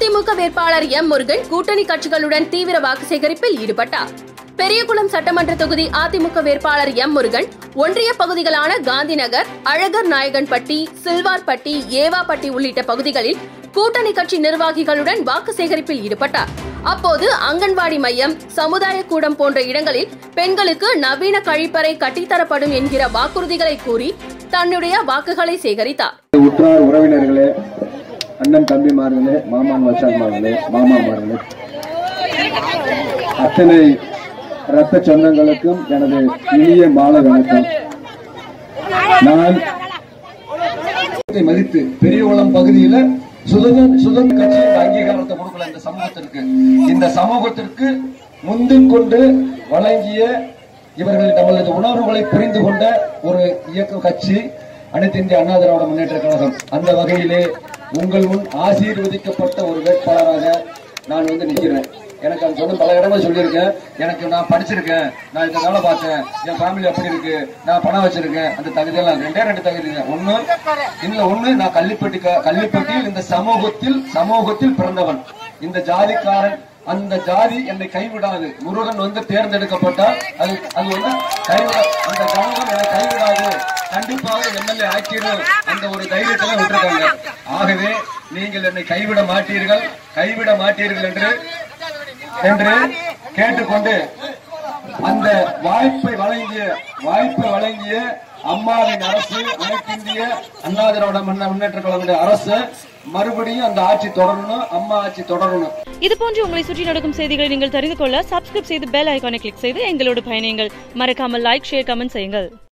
அதிமுக வேட்பாளர் எம் முருகன் கூட்டணி கட்சிகளுடன் தீவிர வாக்கு சேகரிப்பில் ஈடுபட்டார் பெரியகுளம் சட்டமன்ற தொகுதி அதிமுக வேட்பாளர் எம் முருகன் ஒன்றிய பகுதிகளான காந்திநகர் அழகர் நாயகன்பட்டி சில்வார்பட்டி ஏவாப்பட்டி உள்ளிட்ட பகுதிகளில் கூட்டணி கட்சி நிர்வாகிகளுடன் வாக்கு சேகரிப்பில் ஈடுபட்டார் அப்போது அங்கன்வாடி மையம் சமுதாய கூடம் போன்ற இடங்களில் பெண்களுக்கு நவீன கழிப்பறை கட்டித்தரப்படும் என்கிற வாக்குறுதிகளை கூறி தன்னுடைய வாக்குகளை சேகரித்தார் உற்றார் உறவினர்களே அண்ணன் தம்பிமார்களே மாமான் மச்சான்மார்களே மாமாமார்களே அத்தனை ரத்த சொந்தங்களுக்கும் எனது இனிய மாலை வணக்கம் நான் இதை மதித்து பெரியகுளம் பகுதியில சுதந்திர சுதந்திர கட்சியின் அங்கீகாரத்தை கொடுக்கல இந்த சமூகத்திற்கு இந்த சமூகத்திற்கு முந்திக் கொண்டு வழங்கிய இவர்கள் நம்மளது உணர்வுகளை புரிந்து கொண்ட ஒரு இயக்க கட்சி அனைத்து இந்திய அண்ணா திராவிட முன்னேற்ற கழகம் அந்த வகையிலே உங்கள் முன் ஆசீர்வதிக்கப்பட்ட ஒரு வேட்பாளராக நான் வந்து நிக்கிறேன் எனக்கு அது சொன்ன பல இடங்கள் சொல்லியிருக்கேன் எனக்கு நான் படிச்சிருக்கேன் நான் இந்த வேலை பார்த்தேன் என் ஃபேமிலி அப்படி இருக்கு நான் பணம் வச்சிருக்கேன் அந்த தகுதியெல்லாம் ரெண்டே ரெண்டு தகுதி இல்லை. ஒண்ணு இல்ல ஒண்ணு நான் கள்ளிப்பட்டி கள்ளிப்பட்டியில் இந்த சமூகத்தில் சமூகத்தில் பிறந்தவன் இந்த ஜாதிக்காரன் அந்த ஜாதி என்னை கைவிடாது முருகன் வந்து தேர்ந்தெடுக்கப்பட்டால் அது அது வந்து கைவிட அந்த சமூகம் என்னை கைவிடாது கண்டிப்பாக எம்எல்ஏ ஆக்கிடும் அந்த ஒரு தைரியத்துல விட்டுருக்காங்க ஆகவே நீங்கள் என்னை கைவிட மாட்டீர்கள் கைவிட மாட்டீர்கள் என்று என்று கேட்டுக்கொண்டு அந்த வாய்ப்பை வழங்கிய வாய்ப்பை வழங்கிய அம்மாவின் அரசு அனைத்திந்திய அண்ணா திராவிட முன்ன- முன்னேற்ற கழக அரசு மறுபடியும் அந்த ஆட்சி தொடரணும் அம்மா ஆட்சி தொடரணும் இது போன்று உங்களை சுற்றி நடக்கும் செய்திகளை நீங்கள் தெரிந்து கொள்ள சப்ஸ்கிரைப் செய்து பெல் ஐகானை கிளிக் செய்து எங்களோடு பயணியுங்கள் மறக்காமல் லைக் ஷேர் கமெண்ட் செய்யுங்கள்